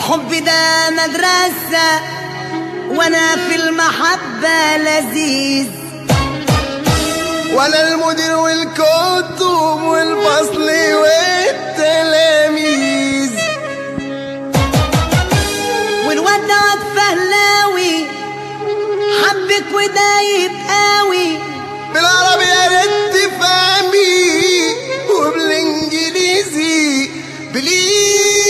الحب ده مدرسة وانا في المحبة لذيذ وانا المدير والكتب والفصل والتلاميذ والواد ده واد فهلاوي حبك وده يبقاوي بالعربي يا ريت تفهمي وبالانجليزي بليز